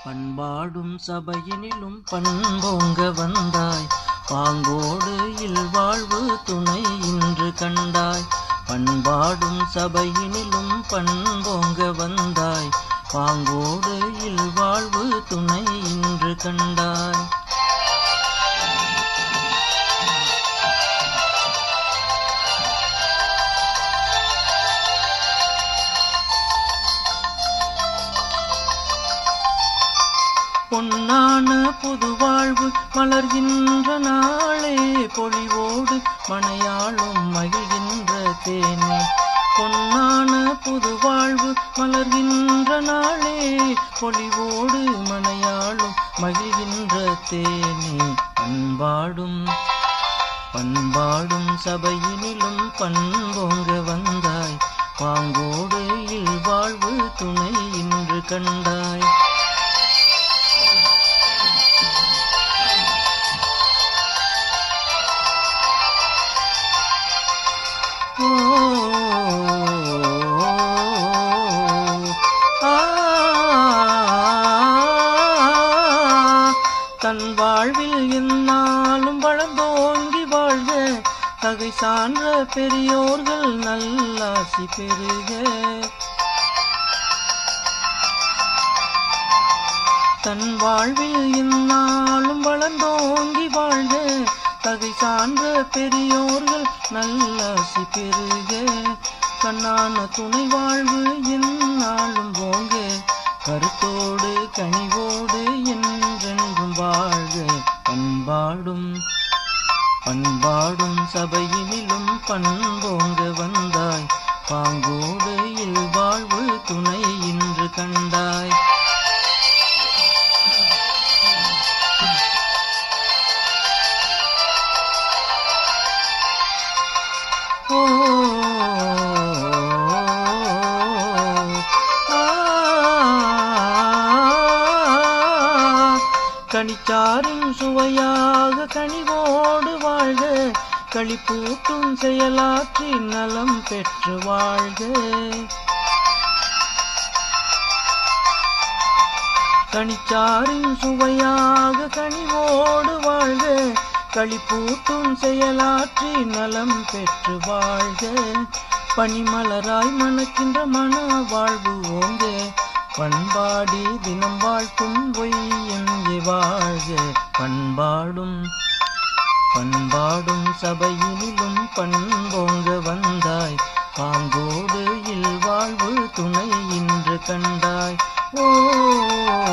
பண்பாடும் சபையினிலும் பண்போங்க வந்தாய் பாங்கோடு இல்வாழ்வு துணை இன்று கண்டாய் பண்பாடும் சபையினிலும் பண்போங்க வந்தாய் பாங்கோடு இல்வாழ்வு துணை இன்று கண்டாய் பொன்னான புது வாழ்வு மலர்கின்ற நாளே பொழிவோடு மனையாளும் மகிழ்கின்ற தேனே பொன்னான புது வாழ்வு மலர்கின்ற நாளே பொழிவோடு மனையாளும் மகிழ்கின்ற தேனே பண்பாடும் பண்பாடும் சபையினிலும் பண்போங்க வந்தாய் பாங்கோடு இல்வாழ்வு துணை இன்று கண்டாய் ஓ ஆ தன் வாழ்வில் எந்நாளும் வளர்ந்தோங்கி வாழ்க தகை சான்ற பெரியோர்கள் நல்லாசி பெறுக தன் வாழ்வில் இந்நாளும் வளர்ந்தோங்கி வாழ்க தகை சான்ற பெரியோர்கள் நல்லாசி பெறுக கண்ணான துணை வாழ்வு எந்நாளும் போங்க கருத்தோடு கனிவோடு என்றென்றும் வாழ்க பண்பாடும் பண்பாடும் சபையினிலும் பண்போங்க வந்தாய் பாங்கோடு இல்வாழ்வு துணை இன்று கண்டாய் ஓ கனிச்சாரின் சுவையாக கனிவோடு வாழ்க களிப்பூட்டும் செயலாற்றி நலம் பெற்று வாழ்க கனிச்சாரின் சுவையாக கனிவோடு வாழ்க களிப்பூட்டும் செயலாற்றி நலம் பெற்று வாழ்க பனிமலராய் மணக்கின்ற மன வாழ்வு ஓங்க பண்பாடி தினம் வாழ்த்தும் பொய்யன் வாழ்க பண்பாடும் பண்பாடும் சபையினிலும் பண்போங்க வந்தாய் பாங்கோடு இல்வாழ்வு துணை இன்று கண்டாய் ஓ